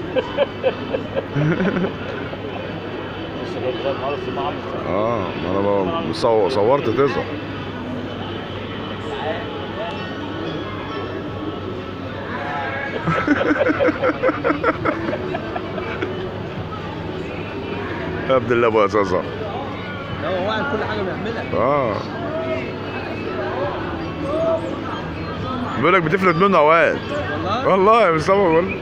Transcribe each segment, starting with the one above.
بص ده ده خالص معاه اه ما انا ب- مصور صورت تظهر يا ابن الله ابو اساسا لا هو واعي كل حاجه بيعملها اه بيقول لك بتفلت منه اوقات والله والله يا مصطفى بقول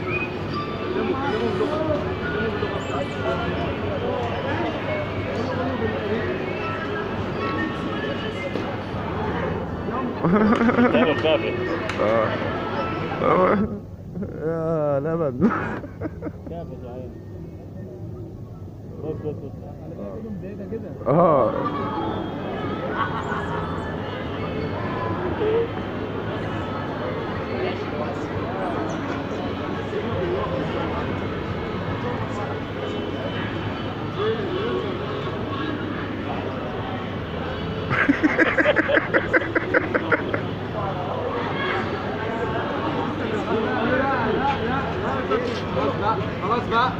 ده كافي اه آه. يا لبن كافي يا عيني بص بص بص بعيده كده اه خلاص بقى خلاص بقى